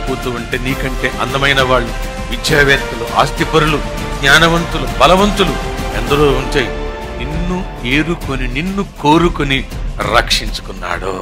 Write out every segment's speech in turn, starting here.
వెళ్ళిపోతూ ఉంటే నీకంటే అందమైన వాళ్ళు విద్యావేత్తలు ఆస్తిపరులు జ్ఞానవంతులు బలవంతులు ఎందరో ఉంటే నిన్ను ఏరుకొని నిన్ను కోరుకొని రక్షించుకున్నాడు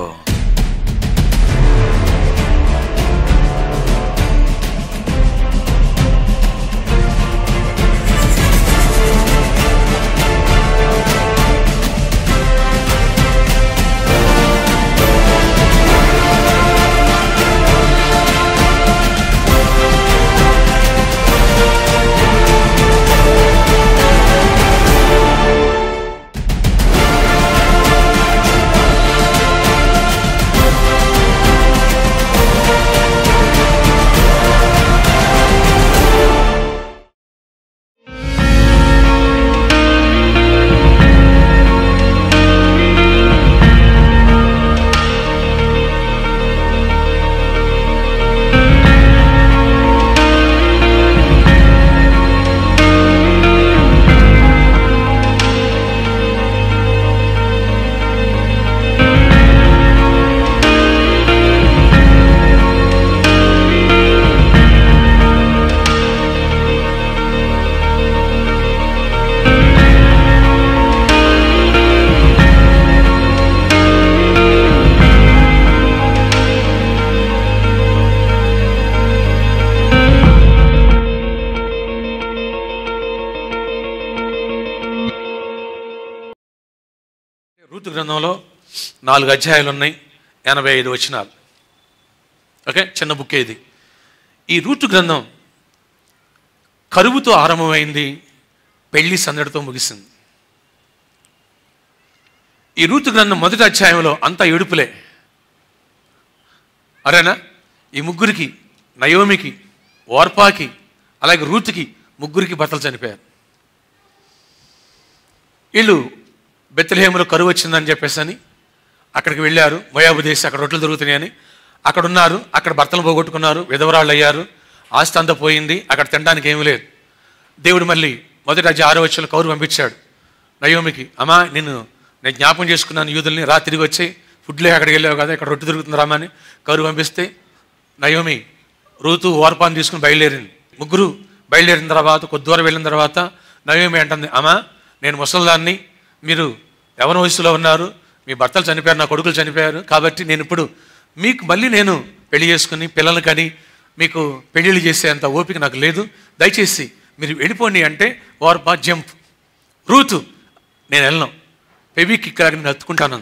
రూతు గ్రంథంలో నాలుగు అధ్యాయాలు ఉన్నాయి ఎనభై ఐదు వచనాలు ఓకే చిన్న బుక్ ఇది ఈ రూతు గ్రంథం కరువుతో ఆరంభమైంది పెళ్లి సందడితో ముగిసింది ఈ రూతు గ్రంథం మొదటి అధ్యాయంలో అంతా ఏడుపులే అరేనా ఈ ముగ్గురికి నయోమికి ఓర్పాకి అలాగే రూతుకి ముగ్గురికి భర్తలు చనిపోయారు వీళ్ళు బెత్తలేములో కరువు వచ్చిందని చెప్పేసి అని అక్కడికి వెళ్ళారు మయాబు దేశం అక్కడ రొట్టెలు దొరుకుతున్నాయని అక్కడ ఉన్నారు అక్కడ భర్తలు పోగొట్టుకున్నారు విధవరాళ్ళు అయ్యారు ఆస్తి అంతా పోయింది అక్కడ తినడానికి ఏమీ లేదు దేవుడు మళ్ళీ మొదటి అధ్యాయ ఆరో వచ్చి కౌరు పంపించాడు నయోమికి అమ్మా నేను నేను జ్ఞాపకం చేసుకున్నాను యూదుల్ని రా తిరిగి వచ్చి ఫుడ్లే అక్కడికి వెళ్ళావు కదా ఇక్కడ రొట్టె దొరుకుతుంది రామా అని కౌరు పంపిస్తే నయోమి రూతు ఓర్పాన్ని తీసుకుని బయలుదేరింది ముగ్గురు బయలుదేరిన తర్వాత కొద్ది దూరం వెళ్ళిన తర్వాత నయోమి అంటుంది అమ్మా నేను ముసలిదాన్ని మీరు యవన వయసులో ఉన్నారు మీ భర్తలు చనిపోయారు నా కొడుకులు చనిపోయారు కాబట్టి నేను ఇప్పుడు మీకు మళ్ళీ నేను పెళ్లి చేసుకుని పిల్లలు కానీ మీకు పెళ్ళిళ్ళు చేసేంత ఓపిక నాకు లేదు దయచేసి మీరు వెళ్ళిపోండి అంటే ఓర్పా జంప్ రూతు నేను వెళ్ళను పెబీకి ఇక్కడ నేను హత్తుకుంటాను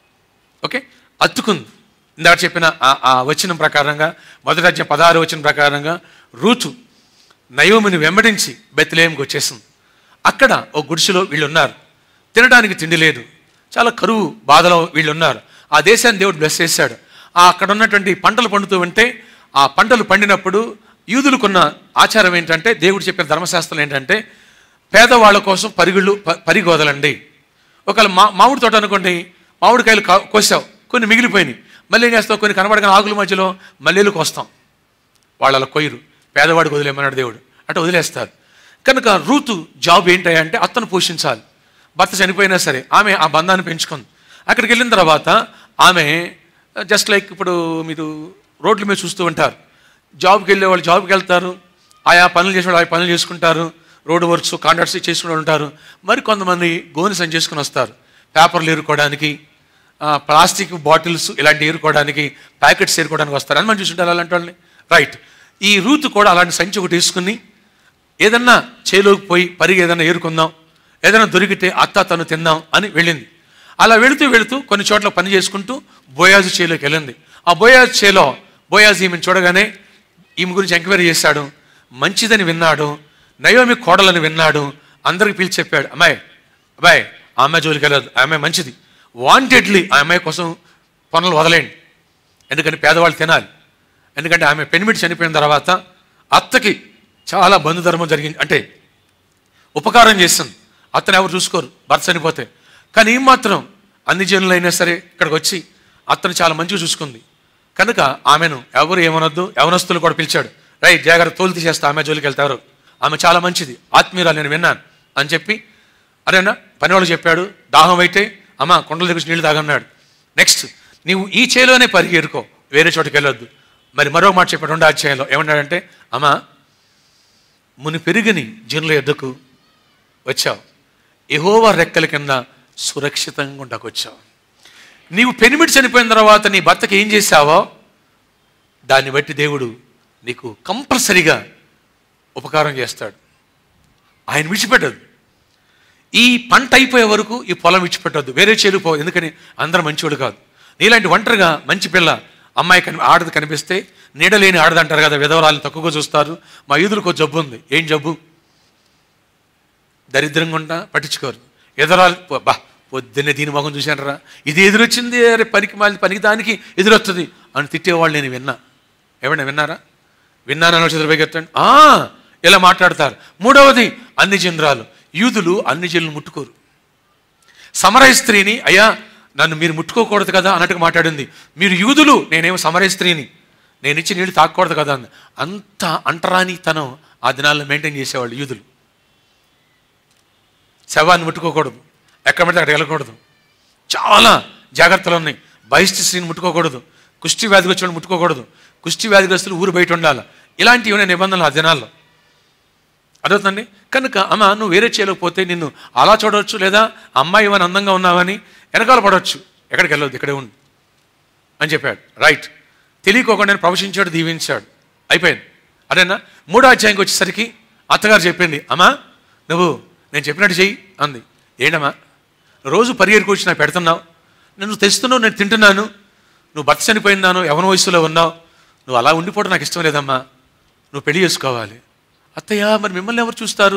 ఓకే అత్తుకుంది ఇందాక చెప్పిన ఆ- ఆ వచనం ప్రకారంగా మొదటి అధ్యాయం పదహారు వచనం ప్రకారంగా రూతు నయోమిని వెంబడించి బెత్లేయంకి వచ్చేసింది అక్కడ ఓ గుడిసెలో వీళ్ళు ఉన్నారు తినడానికి తిండి లేదు చాలా కరువు బాధలో వీళ్ళు ఉన్నారు ఆ దేశాన్ని దేవుడు బ్లెస్ చేశాడు ఆ అక్కడ ఉన్నటువంటి పంటలు పండుతూ ఉంటే ఆ పంటలు పండినప్పుడు యూదులకున్న ఆచారం ఏంటంటే దేవుడు చెప్పిన ధర్మశాస్త్రం ఏంటంటే పేదవాళ్ళ కోసం పరిగుళ్ళు ప- పరిగి వదలండి ఒకవేళ మా మామిడి తోట అనుకోండి మామిడికాయలు కా- కోసావు కొన్ని మిగిలిపోయినాయి మళ్ళీ ఏం చేస్తావు కొన్ని కనబడగానే ఆకుల మధ్యలో మల్లెలు కోస్తాం వాళ్ళ కొయ్యరు పేదవాడికి వదిలేమన్నాడు దేవుడు అంటే వదిలేస్తారు కనుక రూతు జాబ్ ఏంటంటే అత్తను పోషించాలి భర్త చనిపోయినా సరే ఆమె ఆ బంధాన్ని పెంచుకుంది అక్కడికి వెళ్ళిన తర్వాత ఆమె జస్ట్ లైక్ ఇప్పుడు మీరు రోడ్ల మీద చూస్తూ ఉంటారు జాబ్కి వెళ్ళే వాళ్ళు జాబ్కి వెళ్తారు ఆయా పనులు చేసేవాళ్ళు ఆయా పనులు చేసుకుంటారు రోడ్ వర్క్స్ కాంట్రాక్ట్స్ చేసుకుని ఉంటారు మరి కొంతమంది గోని సంచి చేసుకుని వస్తారు పేపర్లు ఏరుకోవడానికి ఆ, ప్లాస్టిక్ బాటిల్స్ ఇలాంటి ఏరుకోవడానికి ప్యాకెట్స్ ఏరుకోవడానికి వస్తారు అని మనం చూసుంటారు అలాంటి వాళ్ళని రైట్ ఈ రూతు కూడా అలాంటి సంచి ఒకటి వేసుకుని ఏదన్నా చేలోకి పోయి పరిగి ఏదన్నా ఏరుకుందాం ఏదైనా దొరికితే అత్త తను తిందాం అని వెళ్ళింది అలా వెళుతూ వెళుతూ కొన్ని చోట్ల పని చేసుకుంటూ బోయాజు చేలోకి వెళ్ళింది ఆ బోయాజు చేలో బోయాజు ఈమెను చూడగానే ఈమె గురించి ఎంక్వైరీ చేశాడు మంచిదని విన్నాడు నయోమి కోడలని విన్నాడు అందరికి పిలిచి చెప్పాడు అమ్మాయి అబ్బాయి ఆ అమ్మాయి జోలికి వెళ్ళదు ఆ అమ్మాయి మంచిది వాంటెడ్లీ ఆ అమ్మాయి కోసం పనులు వదలేండి ఎందుకంటే పేదవాళ్ళు తినాలి ఎందుకంటే ఆమె పెనిమిటి చనిపోయిన తర్వాత అత్తకి చాలా బంధుధర్మం జరిగింది అంటే ఉపకారం చేస్తుంది అత్తను ఎవరు చూసుకోరు భర్త చనిపోతే కానీ ఈ మాత్రం అన్ని జనులైనా సరే ఇక్కడికి వచ్చి అత్తను చాలా మంచిగా చూసుకుంది కనుక ఆమెను ఎవరు ఏమనొద్దు యవనస్తులు కూడా పిలిచాడు రైట్ జాగ్రత్త తోలు తీసేస్తా ఆమె జోలికి వెళ్తారు ఆమె చాలా మంచిది ఆత్మీయురాలు నేను విన్నాను అని చెప్పి అరేనా పనివాళ్ళు చెప్పాడు దాహం అయితే అమ్మ కొండల దగ్గర నుంచి నీళ్ళు తాగన్నాడు నెక్స్ట్ నీవు ఈ చేలోనే పరిగెరుకో వేరే చోటుకి వెళ్ళొద్దు మరి మరో మాట చెప్పాడు రెండో అధ్యాయంలో ఏమన్నాడంటే అమ్మా ముని పెరిగిని జనుల ఎద్దకు వచ్చావు ఎహోవా రెక్కల కింద సురక్షితంగా ఉండకొచ్చావు నీవు పెనిమిటి చనిపోయిన తర్వాత నీ భర్తకి ఏం చేశావో దాన్ని బట్టి దేవుడు నీకు కంపల్సరిగా ఉపకారం చేస్తాడు ఆయన విడిచిపెట్టదు ఈ పంట అయిపోయే వరకు ఈ పొలం విడిచిపెట్టద్దు వేరే చేరుపో ఎందుకని అందరూ మంచివాడు కాదు నీలాంటి ఒంటరిగా మంచి పిల్ల అమ్మాయి కని ఆడది కనిపిస్తే నీడలేని ఆడది అంటారు కదా విధవరాలను తక్కువగా చూస్తారు మా ఈదులకు ఒక జబ్బు ఉంది ఏం జబ్బు దరిద్రంగా ఉంటా పట్టించుకోరు ఎదురాలు పో- బా పొద్దున్నే దీని మొహం చూశానరా ఇది ఎదురొచ్చింది అరే పనికి మాలి పనికి దానికి ఎదురొస్తుంది అని తిట్టేవాళ్ళు నేను విన్నా ఎవరైనా విన్నారా విన్నానని వచ్చి పరిగెత్తండి ఆ ఇలా మాట్లాడతారు మూడవది అన్ని జనరాలు యూదులు అన్ని జనులు ముట్టుకోరు సమరయ స్త్రీని అయ్యా నన్ను మీరు ముట్టుకోకూడదు కదా అన్నట్టుగా మాట్లాడింది మీరు యూదులు నేనేమో సమరయ స్త్రీని నేను ఇచ్చి నీళ్ళు తాకూడదు కదా అంది అంత అంటరాని తనం ఆ దినాల్లో మెయింటైన్ చేసేవాళ్ళు యూదులు శవాన్ని ముట్టుకోకూడదు ఎక్కడ పడితే అక్కడ వెళ్ళకూడదు చాలా జాగ్రత్తలు ఉన్నాయి బహిష్టి స్త్రీని ముట్టుకోకూడదు కుష్టి వ్యాధికి వచ్చిన వాళ్ళు ముట్టుకోకూడదు కుష్టి వ్యాధిగ్రస్తులు ఊరు బయట ఉండాలి ఇలాంటివి ఉన్నాయి నిబంధనలు ఆ దినాల్లో అర్థవుతుందండి కనుక అమ్మ నువ్వు వేరే చేయలేకపోతే నిన్ను అలా చూడవచ్చు లేదా అమ్మాయి ఇవన్నీ అందంగా ఉన్నావని వెనకాల పడవచ్చు ఎక్కడికి వెళ్ళవద్దు ఇక్కడే ఉండు అని చెప్పాడు రైట్ తెలియకోకుండా నేను ప్రవశించాడు దీవించాడు అయిపోయింది అదేనా మూడో అధ్యాయంకి వచ్చేసరికి అత్తగారు చెప్పింది అమ్మా నువ్వు నేను చెప్పినట్టు చెయ్యి అంది ఏంటమ్మా రోజు పరిగెరికి వచ్చి నాకు పెడుతున్నావు నువ్వు తెస్తున్నావు నేను తింటున్నాను నువ్వు భర్త చనిపోయిందాను యవన వయసులో ఉన్నావు నువ్వు అలా ఉండిపోవడం నాకు ఇష్టం లేదమ్మా నువ్వు పెళ్లి చేసుకోవాలి అత్తయ్య మరి మిమ్మల్ని ఎవరు చూస్తారు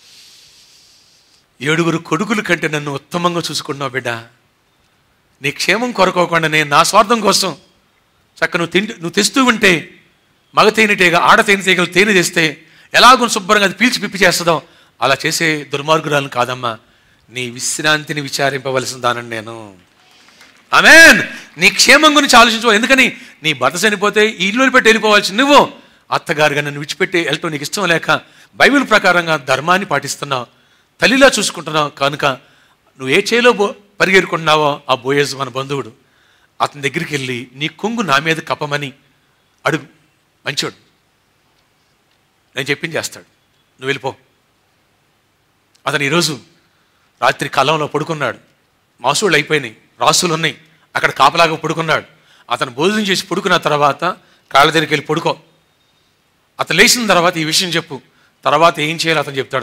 ఏడుగురు కొడుకుల కంటే నన్ను ఉత్తమంగా చూసుకున్నావు బిడ్డ నీ క్షేమం కొరకోకుండా నేను నా స్వార్థం కోసం చక్క నువ్వు తిండి నువ్వు తెస్తూ ఉంటే మగ తేనెటీగ ఆడ తేనెటీగలు తేనె తెస్తే ఎలాగో శుభ్రంగా అది పీల్చి పిప్పి చేస్తుందో అలా చేసే దుర్మార్గురాలను కాదమ్మా నీ విశ్రాంతిని విచారింపవలసిన దానని నేను ఆమెన్ నీ క్షేమం గురించి ఆలోచించు ఎందుకని నీ భర్త చనిపోతే ఈ ఇల్లు పెట్టి వెళ్ళిపోవాల్సి నువ్వు అత్తగారుగా నన్ను విడిచిపెట్టి వెళ్ళటం నీకు ఇష్టం లేక బైబిల్ ప్రకారంగా ధర్మాన్ని పాటిస్తున్నావు తల్లిలా చూసుకుంటున్నావు కనుక నువ్వు ఏ చేలో బో పరిగెరుకుంటున్నావో ఆ బోయేజ్ మన బంధువుడు అతని దగ్గరికి వెళ్ళి నీ కొంగు నా మీద కప్పమని అడుగు మంచోడు నేను చెప్పింది చేస్తాడు నువ్వు వెళ్ళిపో అతను ఈరోజు రాత్రి కలంలో పడుకున్నాడు మాసూళ్ళు అయిపోయినాయి రాసులు ఉన్నాయి అక్కడ కాపలాగా పడుకున్నాడు అతను భోజనం చేసి పడుకున్న తర్వాత కాళ్ళ దగ్గరికి వెళ్ళి పడుకో అతను లేచిన తర్వాత ఈ విషయం చెప్పు తర్వాత ఏం చేయాలో అతను చెప్తాడు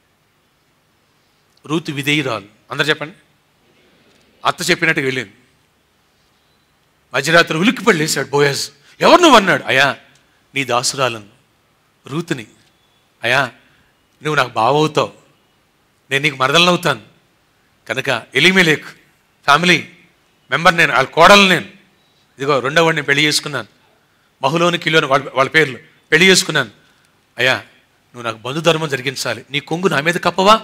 రూతు విధేయురాలు అందరు చెప్పండి అత్త చెప్పినట్టు వెళ్ళింది మధ్యరాత్రి ఉలిక్కిపడి లేచాడు బోయస్ ఎవరు నువ్వు అన్నాడు అయ్యా నీ దాసురాలను రూతుని అయ్యా నువ్వు నాకు బావవుతావు నేను నీకు మరదలనవుతాను కనుక ఎలిమేలేక్ ఫ్యామిలీ మెంబర్ నేను వాళ్ళ కోడలు నేను ఇదిగో రెండో వాడిని పెళ్లి చేసుకున్నాను మహులోని కిలోని వాళ్ళ వాళ్ళ పేర్లు పెళ్లి చేసుకున్నాను అయ్యా నువ్వు నాకు బంధుధర్మం జరిగించాలి నీ కొంగు నా మీద కప్పవా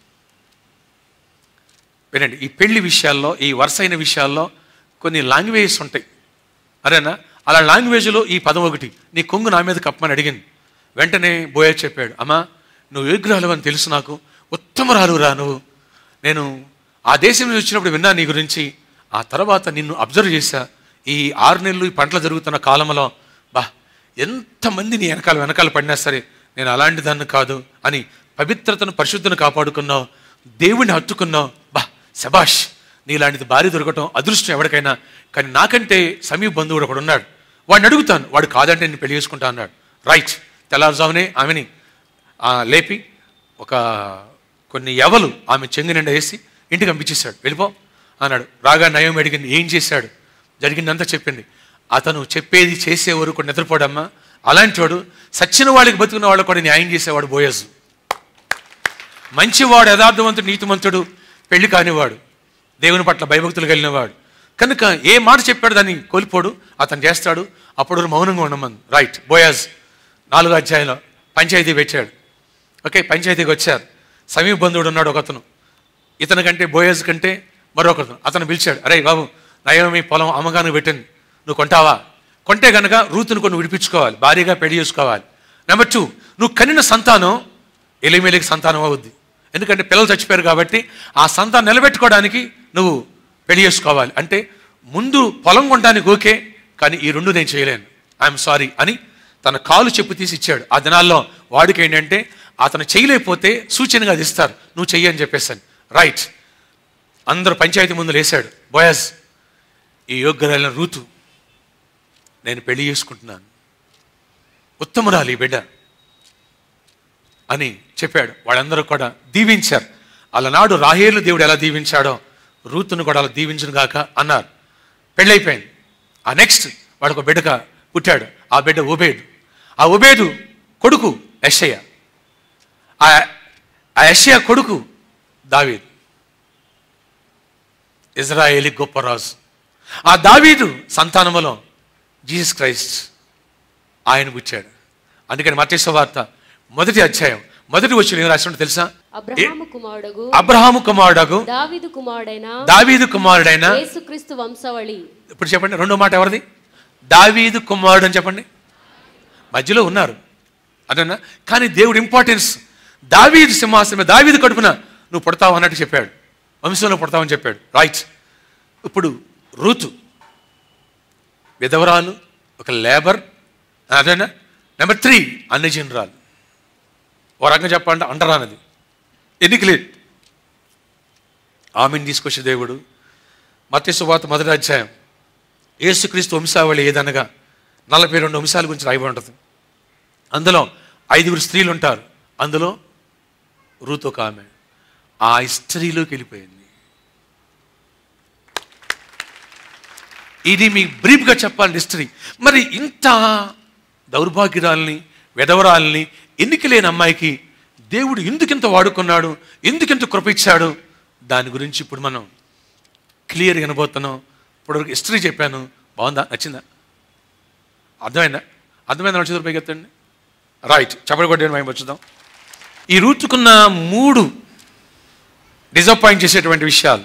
వినండి ఈ పెళ్లి విషయాల్లో ఈ వరుసైన విషయాల్లో కొన్ని లాంగ్వేజెస్ ఉంటాయి అరేనా అలా లాంగ్వేజ్లో ఈ పదం ఒకటి నీ కొంగు నా మీద కప్పమని అడిగింది వెంటనే బోయే చెప్పాడు అమ్మా నువ్వు విగ్రహాలు అని తెలుసు నాకు ఉత్తమరాలు రా నువ్వు నేను ఆ దేశం నుంచి వచ్చినప్పుడు విన్నా నీ గురించి ఆ తర్వాత నిన్ను అబ్జర్వ్ చేశా ఈ ఆరు నెలలు ఈ పంటలు జరుగుతున్న కాలంలో బా ఎంతమంది నీ వెనకాల వెనకాల పడినా సరే నేను అలాంటి దాన్ని కాదు అని పవిత్రతను పరిశుద్ధను కాపాడుకున్నావు దేవుణ్ణి హత్తుకున్నావు బా శబాష్ నీలాంటిది భార్య దొరకటం అదృష్టం ఎవరికైనా కానీ నాకంటే సమీప బంధువుడు ఒకడు ఉన్నాడు వాడిని అడుగుతాను వాడు కాదంటే నేను పెళ్లి చేసుకుంటా అన్నాడు రైట్ తెల్లారుజామునే ఆమెని ఆ, లేపి ఒక కొన్ని ఎవలు ఆమె చెంగు నిండా వేసి ఇంటికి పంపించేశాడు వెళ్ళిపో అన్నాడు రాగా నయం అడిగింది ఏం చేశాడు జరిగిందంతా చెప్పింది అతను చెప్పేది చేసే వరకు నిద్రపోడమ్మా అలాంటి వాడు సచ్చిన వాళ్ళకి బతుకున్న వాళ్ళు కూడా న్యాయం చేసేవాడు బోయస్ మంచివాడు యథార్థవంతుడు నీతిమంతుడు పెళ్లి కానివాడు దేవుని పట్ల భయభక్తులు కలిగినవాడు కనుక ఏ మాట చెప్పాడు దాన్ని కోల్పోడు అతను చేస్తాడు అప్పుడు మౌనంగా ఉండమని రైట్ బోయాజ్ నాలుగో అధ్యాయంలో పంచాయతీ పెట్టాడు ఓకే పంచాయతీకి వచ్చారు సమీప బంధువుడు ఉన్నాడు ఒక అతను ఇతని కంటే బోయజ్ కంటే మరొకరు అతను పిలిచాడు అరే బాబు నయోమి పొలం అమ్మగానికి పెట్టింది నువ్వు కొంటావా కొంటే కనుక రూతును కొన్ని విడిపించుకోవాలి భారీగా పెళ్లి చేసుకోవాలి నెంబర్ టూ నువ్వు కనిన సంతానం ఎలిమేలికి సంతానం అవుద్ది ఎందుకంటే పిల్లలు చచ్చిపోయారు కాబట్టి ఆ సంతానం నిలబెట్టుకోవడానికి నువ్వు పెళ్లి చేసుకోవాలి అంటే ముందు పొలం కొనడానికి ఓకే కానీ ఈ రెండు నేను చేయలేను ఐఎమ్ సారీ అని తన కాలు చెప్పు తీసి ఇచ్చాడు ఆ దినాల్లో వాడికి ఏంటంటే అతను చేయలేకపోతే సూచనగా అది ఇస్తారు నువ్వు చెయ్యి అని చెప్పేసాను రైట్ అందరూ పంచాయతీ ముందు లేశాడు బోయస్ ఈ యోగ్యురాలైన రూతు నేను పెళ్లి చేసుకుంటున్నాను ఉత్తమురాలు ఈ బిడ్డ అని చెప్పాడు వాళ్ళందరూ కూడా దీవించారు అలనాడు రాహేలు దేవుడు ఎలా దీవించాడో రూతును కూడా అలా దీవించును గాక అన్నారు పెళ్ళైపోయింది ఆ నెక్స్ట్ వాడు ఒక బిడ్డగా పుట్టాడు ఆ బిడ్డ ఉబేదు ఆ ఉబేదు కొడుకు యషయ్య ఆ ఆ యషయ్య కొడుకు దావీదు ఇజ్రాయేలీ గొప్ప రాజు ఆ దావీదు సంతానములో జీసస్ క్రైస్ట్ ఆయన పుట్టాడు అందుకని మతేశ్వ వార్త మొదటి అధ్యాయం మొదటి వచ్చిన ఏం రాసినట్టు తెలుసా అబ్రహాము కుమారుడగు అబ్రహాము కుమారుడగు దావీదు కుమారుడైన దావీదు కుమారుడైన యేసుక్రీస్తు వంశవళి ఇప్పుడు చెప్పండి రెండో మాట ఎవరిది దావీదు కుమారుడు అని చెప్పండి మధ్యలో ఉన్నారు అదన్నా కానీ దేవుడు ఇంపార్టెన్స్ దావీదు సింహాసనం దావీదు కడుపున నువ్వు పుడతావు అన్నట్టు చెప్పాడు వంశంలో పుడతావని చెప్పాడు రైట్ ఇప్పుడు రూతు విధవరాలు ఒక లేబర్ అదేనా నెంబర్ త్రీ అన్నజనరాలు ఓ రకంగా చెప్పాలంటే అండరానది ఎన్నికలేదు ఆమెను తీసుకొచ్చే దేవుడు మత్స్య సువాత మొదటి అధ్యాయం యేసుక్రీస్తు వంశావళి ఏదనగా నలభై రెండు వంశాల గురించి రాయబడి ఉంటుంది అందులో ఐదుగురు స్త్రీలు ఉంటారు అందులో రూత్ ఒక ఆమె ఆ స్త్రీలోకి వెళ్ళిపోయింది ఇది మీ బ్రీఫ్గా చెప్పాలి హిస్టరీ మరి ఇంత దౌర్భాగ్యురాల్ని వెధవరాల్ని ఎన్నిక లేని అమ్మాయికి దేవుడు ఎందుకింత వాడుకున్నాడు ఎందుకింత కృప ఇచ్చాడు దాని గురించి ఇప్పుడు మనం క్లియర్ వినబోతున్నాం ఇప్పుడు హిస్టరీ చెప్పాను బాగుందా నచ్చిందా అర్థమైందా అర్థమైందా నచ్చింది పైకి ఎత్తండి రైట్ చెప్పబడి మేము వచ్చుదాం ఈ రూతుకున్న మూడు డిసప్పాయింట్ చేసేటువంటి విషయాలు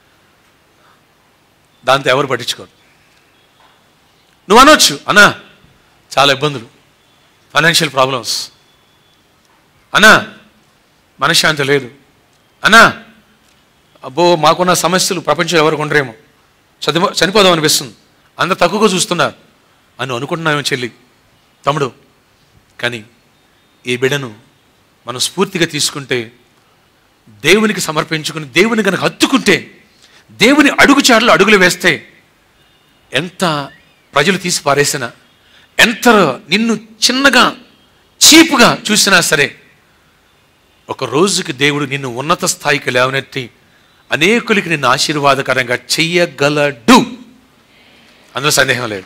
దాంతో ఎవరు పట్టించుకోరు నువ్వు అనొచ్చు అన్నా చాలా ఇబ్బందులు ఫైనాన్షియల్ ప్రాబ్లమ్స్ అన్నా మనశ్శాంతి లేదు అన్నా అబ్బో మాకున్న సమస్యలు ప్రపంచంలో ఎవరికి ఉండరేమో చదివ చనిపోదాం అనిపిస్తుంది అంత తక్కువగా చూస్తున్నారు అని అనుకుంటున్నామేమో చెల్లి తమ్ముడు కానీ ఈ బిడ్డను మనం స్ఫూర్తిగా తీసుకుంటే దేవునికి సమర్పించుకుని దేవుని కనుక హత్తుకుంటే దేవుని అడుగుచారులు అడుగులు వేస్తే ఎంత ప్రజలు తీసి పారేసినా ఎంత నిన్ను చిన్నగా చీపుగా చూసినా సరే ఒక రోజుకి దేవుడు నిన్ను ఉన్నత స్థాయికి లేవనెత్తి అనేకులకి నిన్ను ఆశీర్వాదకరంగా చెయ్యగలడు అందులో సందేహం లేదు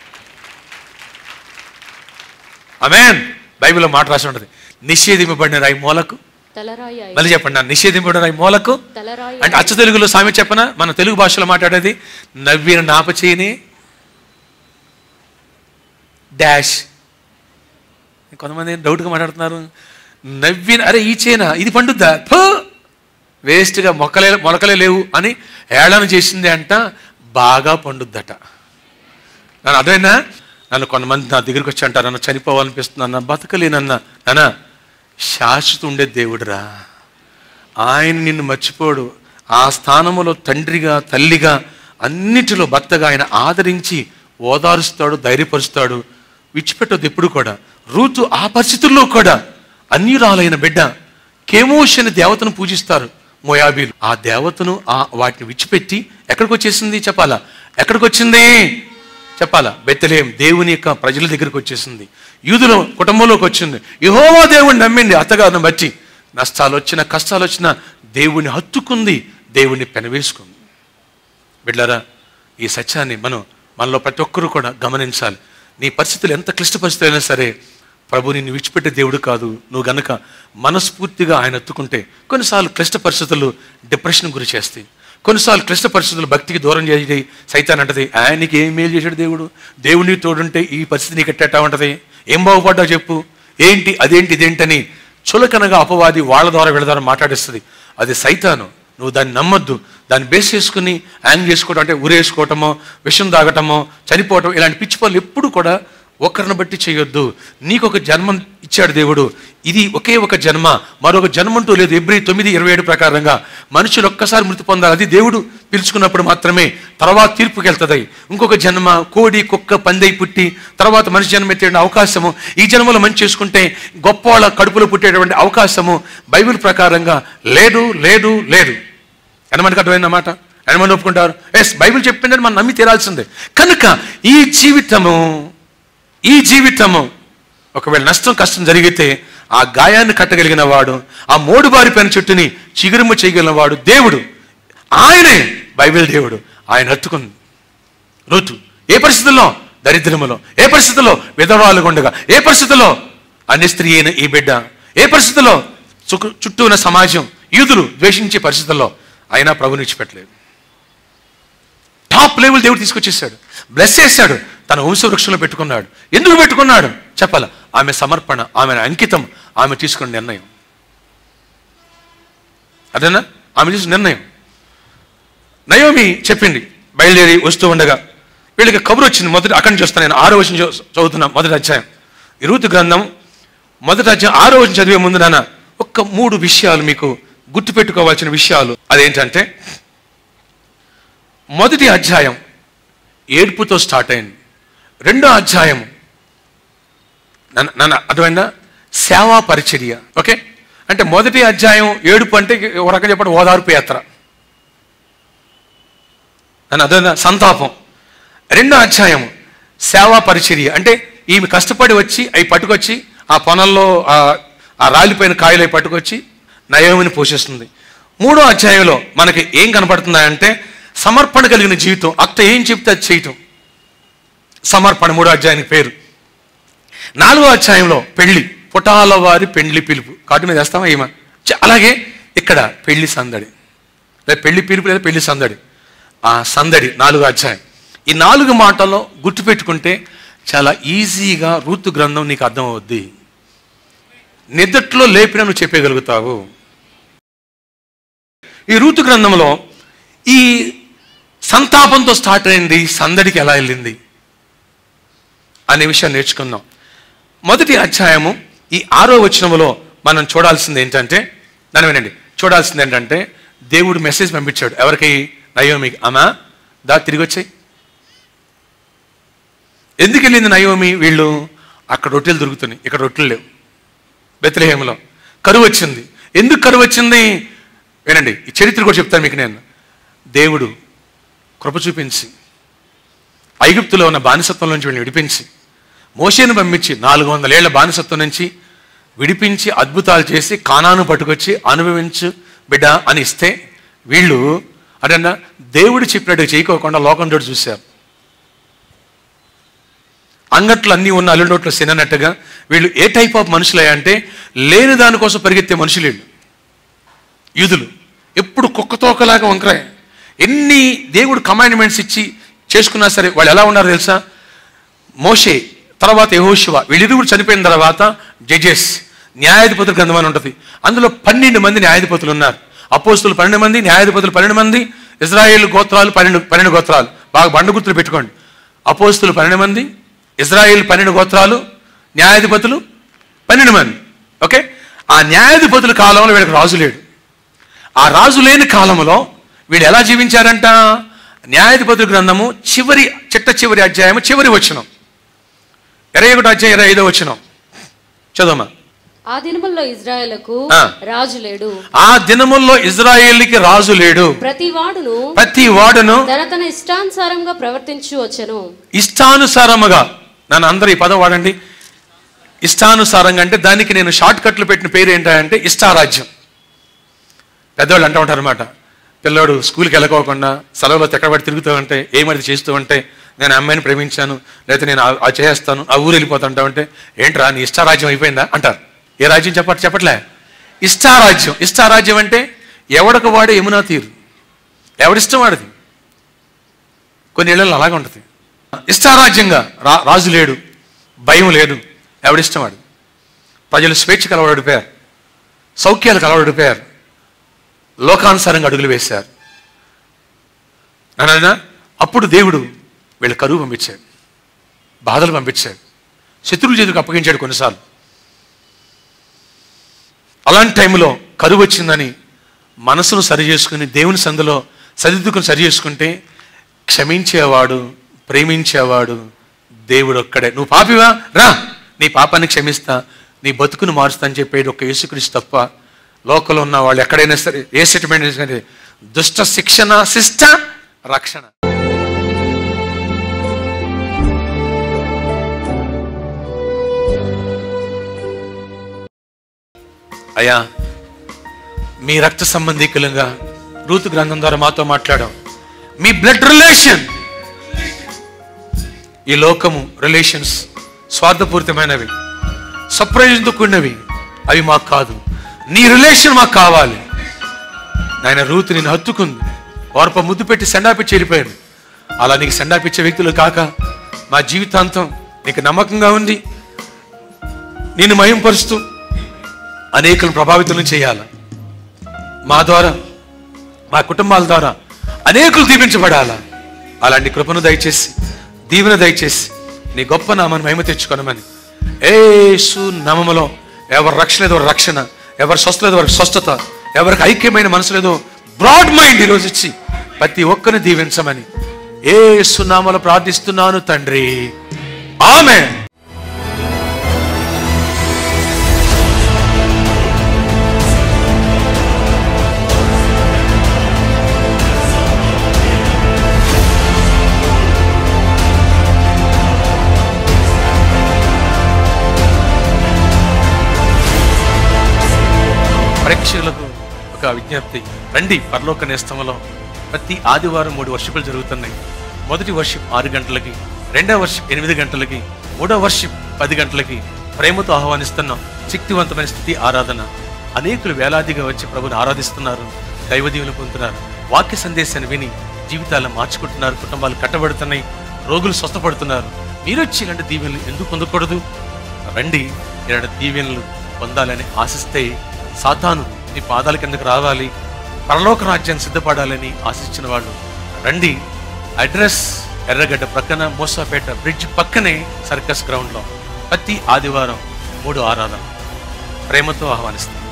అమేన్ బైబిల్లో మాట రాసి ఉంటుంది నిషేధింపబడిన రాయి మూలకు తలరాయి అయి- మళ్ళీ చెప్పండి నా నిషేధింపబడిన రాయి మూలకు తలరాయి అంటే అచ్చ తెలుగులో సామె చెప్పన మన తెలుగు భాషలో మాట్లాడేది నవ్విన నాప చేయని డాష్ కొంతమంది డౌట్గా మాట్లాడుతున్నారు నవ్విన అరే ఈ చేన ఇది పండుద్దా ఫో వేస్ట్గా మొక్కలే మొలకలే లేవు అని ఏళన చేసింది అంట బాగా పండుద్దట నన్ను అదేనా నన్ను కొంతమంది నా దగ్గరికి వచ్చి అంటారు నన్ను చనిపోవాలనిపిస్తుంది అన్న బతకలేనన్న నాన్న శాశ్వత ఉండే దేవుడురా ఆయన నిన్ను మర్చిపోడు ఆ స్థానములో తండ్రిగా తల్లిగా అన్నిటిలో భర్తగా ఆయన ఆదరించి ఓదారుస్తాడు ధైర్యపరుస్తాడు విడిచిపెట్టొద్దు ఎప్పుడు కూడా రూతు ఆ పరిస్థితుల్లో కూడా అన్యురాలైన బిడ్డ కేమోష్ అనే దేవతను పూజిస్తారు మోయాబీలు ఆ దేవతను ఆ వాటిని విడిచిపెట్టి ఎక్కడికి వచ్చేసింది చెప్పాలా ఎక్కడికి వచ్చింది చెప్పాలా బెత్తలేం దేవుని యొక్క ప్రజల దగ్గరికి వచ్చేసింది యూదుల కుటుంబంలోకి వచ్చింది యహోవా దేవుని నమ్మింది అత్తగారిని బట్టి నష్టాలు వచ్చిన కష్టాలు వచ్చిన దేవుని హత్తుకుంది దేవుని పెనవేసుకుంది బిడ్డారా ఈ సత్యాన్ని మనం మనలో ప్రతి ఒక్కరూ కూడా గమనించాలి నీ పరిస్థితులు ఎంత క్లిష్ట పరిస్థితులు అయినా సరే ప్రభు నిన్ను విడిచిపెట్టే దేవుడు కాదు నువ్వు గనక మనస్ఫూర్తిగా ఆయన ఎత్తుకుంటే కొన్నిసార్లు క్లిష్ట పరిస్థితులు డిప్రెషన్ గురి చేస్తాయి కొన్నిసార్లు క్లిష్ట పరిస్థితులు భక్తికి దూరం చేసి సైతాన్ అంటది ఆయనకి ఏం మేలు చేశాడు దేవుడు దేవుని తోడుంటే ఈ పరిస్థితి నీకు ఎట్టేటా ఉంటది ఏం బాగుపడ్డావు చెప్పు ఏంటి అదేంటి ఇదేంటని చులకనగా అపవాది వాళ్ళ ద్వారా వీళ్ళ ద్వారా మాట్లాడిస్తుంది అది సైతాను నువ్వు దాన్ని నమ్మొద్దు దాన్ని బేస్ చేసుకుని యాంగ్ చేసుకోవడం అంటే ఉరేసుకోవటమో విషం తాగటమో చనిపోవటం ఇలాంటి పిచ్చి పనులు ఎప్పుడు కూడా ఒకరిని బట్టి చేయొద్దు నీకు ఒక జన్మ ఇచ్చాడు దేవుడు ఇది ఒకే ఒక జన్మ మరొక జన్మంటూ లేదు ఎబ్రి తొమ్మిది ఇరవై ఏడు ప్రకారంగా మనుషులు ఒక్కసారి మృతి పొందాలి అది దేవుడు పిలుచుకున్నప్పుడు మాత్రమే తర్వాత తీర్పుకి వెళ్తుంది ఇంకొక జన్మ కోడి కుక్క పందై పుట్టి తర్వాత మనిషి జన్మ ఎత్తే అవకాశము ఈ జన్మలో మంచి చేసుకుంటే గొప్ప వాళ్ళ కడుపులో పుట్టేటువంటి అవకాశము బైబిల్ ప్రకారంగా లేదు లేదు లేదు ఎంతమందికి అర్థమైంది మాట ఎంతమంది ఒప్పుకుంటారు ఎస్ బైబిల్ చెప్పిందని మనం నమ్మి తీరాల్సిందే కనుక ఈ జీవితము ఈ జీవితము ఒకవేళ నష్టం కష్టం జరిగితే ఆ గాయాన్ని కట్టగలిగిన వాడు ఆ మోడు బారిపోయిన చెట్టుని చిగురుము చేయగలిగిన వాడు దేవుడు ఆయనే బైబిల్ దేవుడు ఆయన హత్తుకుంది ఋతు ఏ పరిస్థితుల్లో దరిద్రములో ఏ పరిస్థితుల్లో విధవాలు ఉండగా ఏ పరిస్థితుల్లో అన్ని స్త్రీ అయిన ఈ బిడ్డ ఏ పరిస్థితుల్లో చుకు చుట్టూ ఉన్న సమాజం యూదులు ద్వేషించే పరిస్థితుల్లో అయినా ప్రభుని విడిచిపెట్టలేదు టాప్ లెవెల్ దేవుడు తీసుకొచ్చేసాడు బ్లెస్ చేశాడు తన వంశవృక్షంలో పెట్టుకున్నాడు ఎందుకు పెట్టుకున్నాడు చెప్పాల ఆమె సమర్పణ ఆమె అంకితం ఆమె తీసుకున్న నిర్ణయం అదేనా ఆమె తీసుకున్న నిర్ణయం నయోమి చెప్పింది బయలుదేరి వస్తూ ఉండగా వీళ్ళకి కబురు వచ్చింది మొదటి అక్కడి నుంచి వస్తాను నేను ఆరో వచ్చిన చదువుతున్నా మొదటి అధ్యాయం ఈ రూతు గ్రంథం మొదటి అధ్యాయం ఆరో వచ్చిన చదివే ముందు నాన్న ఒక్క మూడు విషయాలు మీకు గుర్తుపెట్టుకోవాల్సిన విషయాలు అదేంటంటే మొదటి అధ్యాయం ఏడుపుతో స్టార్ట్ అయింది రెండో అధ్యాయం నన్ను నన్ను అర్థమైందా సేవా పరిచర్య ఓకే అంటే మొదటి అధ్యాయం ఏడుపు అంటే ఒక రకంగా చెప్పండి ఓదార్పు యాత్ర నన్ను అర్థమైందా సంతాపం రెండో అధ్యాయం సేవా పరిచర్య అంటే ఈమె కష్టపడి వచ్చి అవి పట్టుకొచ్చి ఆ పొలంలో ఆ- ఆ రాలిపోయిన కాయలు అవి పట్టుకొచ్చి నయోమిని పోషిస్తుంది మూడో అధ్యాయంలో మనకి ఏం కనపడుతుందా అంటే సమర్పణ కలిగిన జీవితం అత్త ఏం చెప్తే అది చేయటం సమర్పణ మూడో అధ్యాయానికి పేరు నాలుగో అధ్యాయంలో పెళ్లి పుటాల వారి పెళ్లి పిలుపు కాటు మీద వేస్తామా ఏమా చ- అలాగే ఇక్కడ పెళ్లి సందడి లేదా పెళ్లి పిలుపు లేదా పెళ్లి సందడి ఆ సందడి నాలుగో అధ్యాయం ఈ నాలుగు మాటల్లో గుర్తుపెట్టుకుంటే చాలా ఈజీగా రూతు గ్రంథం నీకు అర్థం అవుద్ది నిద్దట్లో లేపిన నువ్వు చెప్పగలుగుతావు ఈ రూతు గ్రంథంలో ఈ సంతాపంతో స్టార్ట్ అయింది సందడికి ఎలా వెళ్ళింది అనే విషయం నేర్చుకుందాం మొదటి అధ్యాయము ఈ ఆరో వచనములో మనం చూడాల్సింది ఏంటంటే నన్ను వినండి చూడాల్సింది ఏంటంటే దేవుడు మెసేజ్ పంపించాడు ఎవరికి నయోమికి అమ్మా దా తిరిగి వచ్చాయి ఎందుకు వెళ్ళింది నయోమి వీళ్ళు అక్కడ రొట్టెలు దొరుకుతున్నాయి ఇక్కడ రొట్టెలు లేవు బెత్లహేమలో కరువు వచ్చింది ఎందుకు కరువు వచ్చింది వినండి ఈ చరిత్ర కూడా చెప్తాను మీకు నేను దేవుడు కృప చూపించి ఐగుప్తులో ఉన్న బానిసత్వం నుంచి వీళ్ళని విడిపించి మోషేను పంపించి నాలుగు వందల ఏళ్ల బానిసత్వం నుంచి విడిపించి అద్భుతాలు చేసి కానాను పట్టుకొచ్చి అనుభవించు బిడ్డ అని ఇస్తే వీళ్ళు అదన్నా దేవుడు చెప్పినట్టు చేయకోకుండా లోకం చోటు చూశారు అంగట్లు అన్నీ ఉన్న అల్లుడోట్లు సిననట్టుగా వీళ్ళు ఏ టైప్ ఆఫ్ మనుషులయ్యా అంటే లేని దానికోసం పరిగెత్తే మనుషులు వీళ్ళు యూదులు ఎప్పుడు కుక్కతోకలాగా వంకరాయి ఎన్ని దేవుడు కమాండ్మెంట్స్ ఇచ్చి చేసుకున్నా సరే వాళ్ళు ఎలా ఉన్నారు తెలుసా మోషే తర్వాత యహోశివ వీళ్ళిరువురు చనిపోయిన తర్వాత జడ్జెస్ న్యాయాధిపతుల గ్రంథం అని ఉంటుంది అందులో పన్నెండు మంది న్యాయాధిపతులు ఉన్నారు అపోస్తులు పన్నెండు మంది న్యాయాధిపతులు పన్నెండు మంది ఇజ్రాయేల్ గోత్రాలు పన్నెండు పన్నెండు గోత్రాలు బాగా బండ గుర్తులు పెట్టుకోండి అపోస్తులు పన్నెండు మంది ఇజ్రాయేల్ పన్నెండు గోత్రాలు న్యాయాధిపతులు పన్నెండు మంది ఓకే ఆ న్యాయాధిపతుల కాలంలో వీళ్ళకి రాజు లేడు ఆ రాజు లేని కాలంలో వీడు ఎలా జీవించారంట న్యాయాధిపతుల గ్రంథము చివరి చిట్ట చివరి అధ్యాయము చివరి వచనం ఇరవై ఒకటి అధ్యాయం ఇరవై ఐదో వచనం చదవమా ఆ దినముల్లో ఇజ్రాయేలకు ఆ. రాజు లేడు ఆ దినముల్లో ఇజ్రాయేల్కి రాజు లేడు ప్రతి వాడును ప్రతి వాడును తన తన ఇష్టానుసారంగా ప్రవర్తించు వచ్చను ఇష్టానుసారముగా నన్ను అందరూ ఈ పదం వాడండి ఇష్టానుసారంగా అంటే దానికి నేను షార్ట్ కట్లు పెట్టిన పేరు ఏంటంటే ఇష్టారాజ్యం పెద్దవాళ్ళు అంటూ ఉంటారు అనమాట పిల్లోడు స్కూల్కి వెళ్ళకోకుండా సెలవులో ఎక్కడబడి తిరుగుతూ ఉంటే ఏమది చేస్తూ ఉంటే నేను ఆ అమ్మాయిని ప్రేమించాను లేకపోతే నేను ఆ- ఆ చేస్తాను ఆ ఊరు వెళ్ళిపోతుంటా ఉంటే ఏంట్రా నీ ఇష్టారాజ్యం అయిపోయిందా అంటారు ఏ రాజ్యం చెప్పట్ చెప్పట్లే ఇష్టారాజ్యం ఇష్టారాజ్యం అంటే ఎవడకు వాడే యమునా తీరు ఎవడిష్టం వాడిది కొన్ని ఇళ్ళల్లో అలాగే ఉంటుంది ఇష్టారాజ్యంగా రా రాజు లేడు భయం లేదు ఎవడిష్టం వాడు ప్రజలు స్వేచ్ఛ కలవడిపోయారు సౌఖ్యాలు కలవడిపోయారు లోకానుసారంగా అడుగులు వేశారు అనగా అప్పుడు దేవుడు వీళ్ళ కరువు పంపించాడు బాధలు పంపించాడు శత్రువుల చేతికి అప్పగించాడు కొన్నిసార్లు అలాంటి టైంలో కరువు వచ్చిందని మనసును సరి చేసుకుని దేవుని సందులో సరిదిద్దుకుని సరి చేసుకుంటే క్షమించేవాడు ప్రేమించేవాడు దేవుడు ఒక్కడే నువ్వు పాపివా రా నీ పాపాన్ని క్షమిస్తా నీ బతుకును మారుస్తా అని చెప్పేది ఒక యేసుక్రీస్తు తప్ప లోకల్ ఉన్న వాళ్ళు ఎక్కడైనా సరే ఏ సెటిల్మెంట్ సరే దుష్ట శిక్షణ శిష్ట రక్షణ అయ్యా మీ రక్త సంబంధికులుగా రూతు గ్రంథం ద్వారా మాతో మాట్లాడాం మీ బ్లడ్ రిలేషన్ ఈ లోకము రిలేషన్స్ స్వార్థపూరితమైనవి సప్రయోజనంతో కూడినవి అవి మాకు కాదు నీ రిలేషన్ మాకు కావాలి నాయన రూతు నేను హత్తుకుంది వార్ప ముద్దు పెట్టి సెండాపిచ్చి వెళ్ళిపోయాను అలా నీకు సెండాపిచ్చే వ్యక్తులు కాక మా జీవితాంతం నీకు నమ్మకంగా ఉంది నేను మయంపరుస్తూ అనేకలను ప్రభావితం చేయాలి మా ద్వారా మా కుటుంబాల ద్వారా అనేకులు దీవించబడాలా అలాంటి కృపను దయచేసి దీవెన దయచేసి నీ గొప్ప నామాన్ని మహిమ తెచ్చుకొనమని ఏసు నామములో ఎవరి రక్షణ లేదో వారి రక్షణ ఎవరి స్వస్థ లేదో వారికి స్వస్థత ఎవరికి ఐక్యమైన మనసు లేదో బ్రాడ్ మైండ్ ఈరోజు ఇచ్చి ప్రతి ఒక్కరిని దీవించమని ఏ సున్నామలో ప్రార్థిస్తున్నాను తండ్రి ఆమె ప్రేక్షకులకు ఒక విజ్ఞప్తి రండి పరలోక నేస్తంలో ప్రతి ఆదివారం మూడు వర్షిపులు జరుగుతున్నాయి మొదటి వర్షిప్ ఆరు గంటలకి రెండవ వర్షిప్ ఎనిమిది గంటలకి మూడవ వర్షిప్ పది గంటలకి ప్రేమతో ఆహ్వానిస్తున్నాం శక్తివంతమైన స్థితి ఆరాధన అనేకులు వేలాదిగా వచ్చి ప్రభుని ఆరాధిస్తున్నారు దైవదీవులు పొందుతున్నారు వాక్య సందేశాన్ని విని జీవితాలను మార్చుకుంటున్నారు కుటుంబాలు కట్టబడుతున్నాయి రోగులు స్వస్థపడుతున్నారు మీరు వచ్చి ఇలాంటి దీవెనలు ఎందుకు పొందకూడదు రండి ఇలాంటి దీవెనలు పొందాలని ఆశిస్తే సాతాను నీ పాదాల కిందకు రావాలి పరలోక రాజ్యాన్ని సిద్ధపడాలని ఆశించిన వాళ్ళు రండి అడ్రస్ ఎర్రగడ్డ ప్రక్కన మోసాపేట బ్రిడ్జ్ పక్కనే సర్కస్ గ్రౌండ్లో ప్రతి ఆదివారం మూడు ఆరాధన ప్రేమతో ఆహ్వానిస్తాం